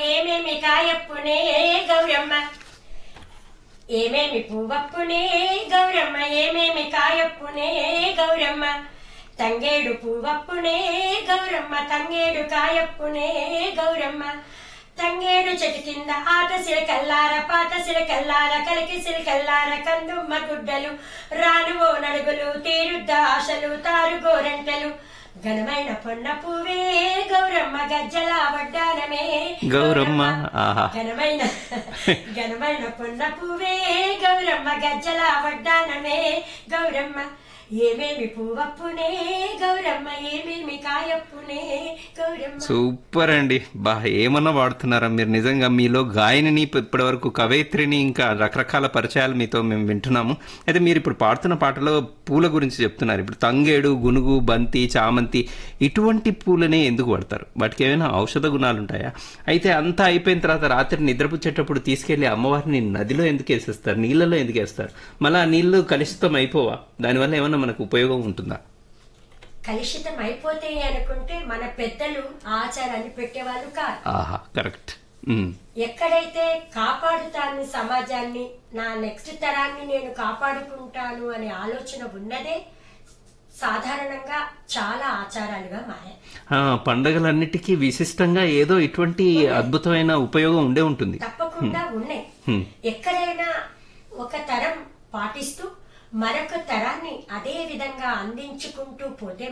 ఏమేమి కాయప్పునే గౌరమ్మ ఏమేమి పువ్వప్పునే గౌరమ్మ ఏమేమి కాయప్పునే గౌరమ్మ తంగేడు పువ్వప్పునే గౌరమ్మ తంగేడు కాయప్పునే గౌరమ్మ తంగేడు చెట్టు కింద ఆట సిరకల్లార పాత సిరకల్లార కలికి సిరకల్లార కందుమ్మ గుడ్డలు రానువో నడుగులు తీరుద్ద ఆశలు తారు గోరంటలు ఘనమైన పొన్న పువ్వే గౌరమ్మ గజ్జల వడ్డానమే గౌరమ్మ ఆహా ఘనమైన ఘనమైన పొన్న పువ్వే గౌరమ్మ గజ్జల వడ్డానమే గౌరమ్మ ఏమేమి పువ్వప్పునే గౌరమ్మ ఏమేమి కాయప్పునే గౌరమ్మ సూపర్ అండి బా ఏమన్నా వాడుతున్నారా మీరు నిజంగా మీలో గాయనిని ఇప్పటి వరకు కవయిత్రిని ఇంకా రకరకాల పరిచయాలు మీతో మేము వింటున్నాము అయితే మీరు ఇప్పుడు పాడుతున్న పాటలో పూల గురించి చెప్తున్నారు ఇప్పుడు తంగేడు గునుగు బంతి చామంతి ఇటువంటి పూలనే ఎందుకు వాడతారు వాటికి ఏమైనా ఔషధ గుణాలు ఉంటాయా అయితే అంతా అయిపోయిన తర్వాత రాత్రి నిద్రపుచ్చేటప్పుడు తీసుకెళ్లి అమ్మవారిని నదిలో ఎందుకు వేసేస్తారు నీళ్ళలో ఎందుకు వేస్తారు మళ్ళీ ఆ నీళ్లు కలుషితం అయిపోవా దానివల్ల ఏమైనా మనకు ఉపయోగం ఉంటుందా కలుషితం అయిపోతాయి అనుకుంటే మన పెద్దలు ఆచారాన్ని పెట్టేవాళ్ళు కాదు ఆహా కరెక్ట్ ఉమ్. ఎక్కడైతే కాపాడుతాను సమాజాన్ని నా నెక్స్ట్ తరాన్ని నేను కాపాడుకుంటాను అనే ఆలోచన ఉన్నదే సాధారణంగా చాలా ఆచారాలుగా మారాయి ఆ, పండగలన్నిటికీ విశిష్టంగా ఏదో ఇటువంటి అద్భుతమైన ఉపయోగం ఉండే ఉంటుంది తప్పకుండా ఉన్నాయి హ్మ్. ఎక్కడైనా ఒక తరం పాటిస్తూ మరొక తరాన్ని అదే విధంగా అందించుకుంటూ పోతే